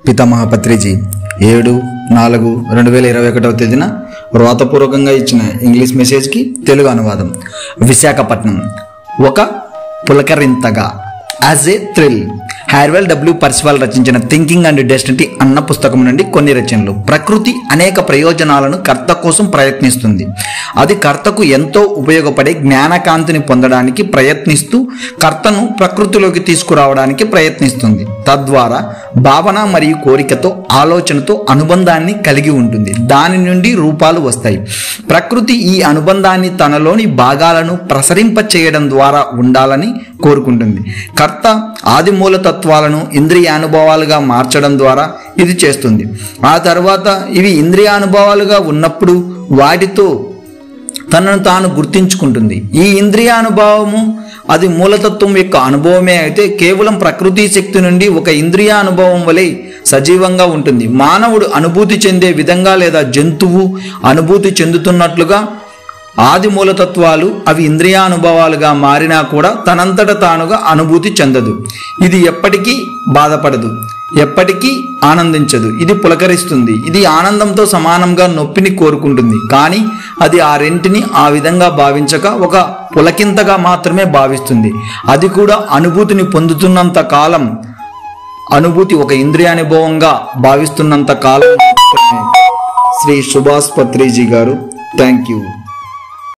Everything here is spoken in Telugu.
పితామహ పత్రిజీ ఏడు నాలుగు రెండు వేల ఇరవై ఒకటవ తేదీన వ్రాతపూర్వకంగా ఇచ్చిన ఇంగ్లీష్ మెసేజ్కి తెలుగు అనువాదం విశాఖపట్నం ఒక పులకరింతగా as a thrill Harold W Percival రచించిన థింకింగ్ అండ్ డెస్టినీ అన్న పుస్తకం నుండి కొన్ని రచనలు ప్రకృతి అనేక ప్రయోజనాలను కర్త కోసం ప్రయత్నిస్తుంది అది కర్తకు ఎంతో ఉపయోగపడే జ్ఞానకాంతిని పొందడానికి ప్రయత్నిస్తూ కర్తను ప్రకృతిలోకి తీసుకురావడానికి ప్రయత్నిస్తుంది తద్వారా భావన మరియు కోరికతో ఆలోచనతో అనుబంధాన్ని కలిగి ఉంటుంది దాని నుండి రూపాలు వస్తాయి ప్రకృతి ఈ అనుబంధాన్ని తనలోని భాగాలను ప్రసరింప చేయడం ద్వారా ఉండాలని కోరుకుంటుంది కర్త ఆది మూలతత్వాలను ఇంద్రియానుభవాలుగా మార్చడం ద్వారా ఇది చేస్తుంది ఆ తర్వాత ఇవి ఇంద్రియానుభవాలుగా ఉన్నప్పుడు వాటితో తనను తాను గుర్తించుకుంటుంది ఈ ఇంద్రియానుభవము అది మూలతత్వం యొక్క అనుభవమే అయితే కేవలం ప్రకృతి శక్తి నుండి ఒక ఇంద్రియానుభవం వలె సజీవంగా ఉంటుంది మానవుడు అనుభూతి చెందే విధంగా లేదా జంతువు అనుభూతి చెందుతున్నట్లుగా ఆది మూలతత్వాలు అవి ఇంద్రియానుభవాలుగా మారినా కూడా తనంతట తానుగా అనుభూతి చెందదు ఇది ఎప్పటికీ బాధపడదు ఎప్పటికీ ఆనందించదు ఇది పులకరిస్తుంది ఇది ఆనందంతో సమానంగా నొప్పిని కోరుకుంటుంది కానీ అది ఆ రెంటిని ఆ విధంగా భావించక ఒక పులకింతగా మాత్రమే భావిస్తుంది అది కూడా అనుభూతిని పొందుతున్నంత కాలం అనుభూతి ఒక ఇంద్రియానుభవంగా భావిస్తున్నంత కాలం మాత్రమే. శ్రీ సుభాష్ పత్రిజీ గారు థ్యాంక్ యూ